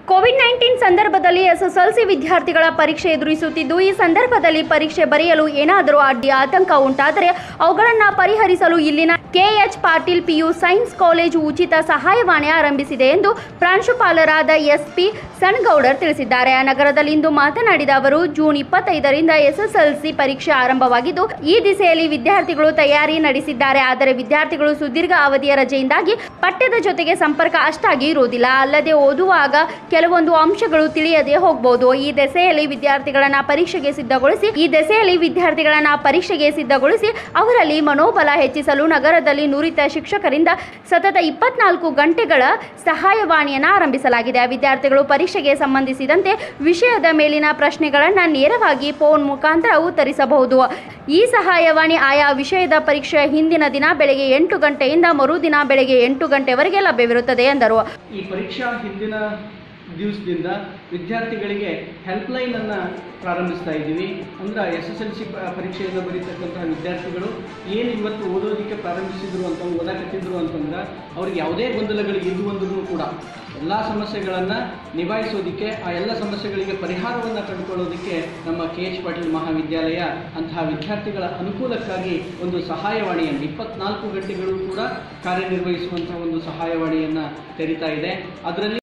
Covid nineteen ಸಂದರ್ಭದಲ್ಲಿ SSLC ವಿದ್ಯಾರ್ಥಿಗಳ ಪರೀಕ್ಷೆ ಎದುರಿಸುತ್ತಿದ್ದು ಈ ಸಂದರ್ಭದಲ್ಲಿ ಪರೀಕ್ಷೆ ಬರೆಯಲು ಏನಾದರೂ ಅಡ್ಡಿ ಆತಂಕ ಉಂಟಾದರೆ ಅವುಗಳನ್ನು ಪರಿಹರಿಸಲು ಇಲ್ಲಿನ KH Patil PU science college ಉಚಿತ ಸಹಾಯವಾಣಿ ಆರಂಭಿಸಿದೆ ಎಂದು ಪ್ರಾಂಶುಪಾಲರಾದ ಎಸ್ಪಿ ಸಣ್ಗೌಡರ್ ತಿಳಿಸಿದ್ದಾರೆ ನಗರದಲ್ಲಿಂದು ಮಾತನಾಡಿದ ಅವರು ಜೂನ್ ಇಪ್ಪತ್ತೈದರಿಂದ ಎಸ್ಎಸ್ಎಲ್ಸಿ ಪರೀಕ್ಷೆ ಆರಂಭವಾಗಿದ್ದು ಈ ದಿಸೆಯಲ್ಲಿ ವಿದ್ಯಾರ್ಥಿಗಳು ತಯಾರಿ ನಡೆಸಿದ್ದಾರೆ ಆದರೆ ವಿದ್ಯಾರ್ಥಿಗಳು ಸುದೀರ್ಘ ಅವಧಿಯ ರಜೆಯಿಂದಾಗಿ ಪಠ್ಯದ ಜೊತೆಗೆ ಸಂಪರ್ಕ ಅಷ್ಟಾಗಿ ಇರುವುದಿಲ್ಲ ಅಲ್ಲದೆ ಓದುವಾಗ ಕೆಲವೊಂದು ಅಂಶಗಳು ತಿಳಿಯದೆ ಹೋಗಬಹುದು ಈ ದೆಸೆಯಲ್ಲಿ ವಿದ್ಯಾರ್ಥಿಗಳನ್ನ ಪರೀಕ್ಷೆಗೆ ಸಿದ್ಧಗೊಳಿಸಿ ಈ ದೆಸೆಯಲ್ಲಿ ವಿದ್ಯಾರ್ಥಿಗಳನ್ನ ಪರೀಕ್ಷೆಗೆ ಸಿದ್ಧಗೊಳಿಸಿ ಅವರಲ್ಲಿ ಮನೋಬಲ ಹೆಚ್ಚಿಸಲು ನಗರದಲ್ಲಿ ನುರಿತ ಶಿಕ್ಷಕರಿಂದ ಸತತ ಇಪ್ಪತ್ನಾಲ್ಕು ಗಂಟೆಗಳ ಸಹಾಯವಾಣಿಯನ್ನು ಆರಂಭಿಸಲಾಗಿದೆ ವಿದ್ಯಾರ್ಥಿಗಳು ಪರೀಕ್ಷೆಗೆ ಸಂಬಂಧಿಸಿದಂತೆ ವಿಷಯದ ಮೇಲಿನ ಪ್ರಶ್ನೆಗಳನ್ನು ನೇರವಾಗಿ ಫೋನ್ ಮುಖಾಂತರ ಉತ್ತರಿಸಬಹುದು ಈ ಸಹಾಯವಾಣಿ ಆಯಾ ವಿಷಯದ ಪರೀಕ್ಷೆಯ ಹಿಂದಿನ ದಿನ ಬೆಳಗ್ಗೆ ಎಂಟು ಗಂಟೆಯಿಂದ ಮರುದಿನ ಬೆಳಗ್ಗೆ ಎಂಟು ಗಂಟೆವರೆಗೆ ಲಭ್ಯವಿರುತ್ತದೆ ಎಂದರು ಈ ಪರೀಕ್ಷಾ ಹಿಂದಿನ ದಿವಸದಿಂದ ವಿದ್ಯಾರ್ಥಿಗಳಿಗೆ ಹೆಲ್ಪ್ಲೈನ್ ಅನ್ನ ಪ್ರಾರಂಭಿಸ್ತಾ ಇದ್ದೀವಿ ಅಂದ್ರೆ ಎಸ್ ಎಸ್ ಎಲ್ ಸಿ ಪರೀಕ್ಷೆಯನ್ನು ಬರೀತಕ್ಕಂತಹ ವಿದ್ಯಾರ್ಥಿಗಳು ಏನು ಇವತ್ತು ಓದೋದಕ್ಕೆ ಪ್ರಾರಂಭಿಸಿದ್ರು ಅಂತ ಓದಾಕತ್ತಿದ್ರು ಅಂತಂದ್ರೆ ಅವ್ರಿಗೆ ಯಾವುದೇ ಗೊಂದಲಗಳು ಇದ್ವು ಅಂದ್ರೂ ಕೂಡ ಎಲ್ಲ ಸಮಸ್ಯೆಗಳನ್ನು ನಿಭಾಯಿಸೋದಕ್ಕೆ ಆ ಎಲ್ಲ ಸಮಸ್ಯೆಗಳಿಗೆ ಪರಿಹಾರವನ್ನು ಕಂಡುಕೊಳ್ಳೋದಕ್ಕೆ ನಮ್ಮ ಕೆ ಎಚ್ ಪಾಟೀಲ್ ಮಹಾವಿದ್ಯಾಲಯ ಅಂತಹ ವಿದ್ಯಾರ್ಥಿಗಳ ಅನುಕೂಲಕ್ಕಾಗಿ ಒಂದು ಸಹಾಯವಾಣಿಯನ್ನು ಇಪ್ಪತ್ನಾಲ್ಕು ಗಂಟೆಗಳು ಕೂಡ ಕಾರ್ಯನಿರ್ವಹಿಸುವಂತಹ ಒಂದು ಸಹಾಯವಾಣಿಯನ್ನು ತೆರೀತಾ ಇದೆ ಅದರಲ್ಲಿ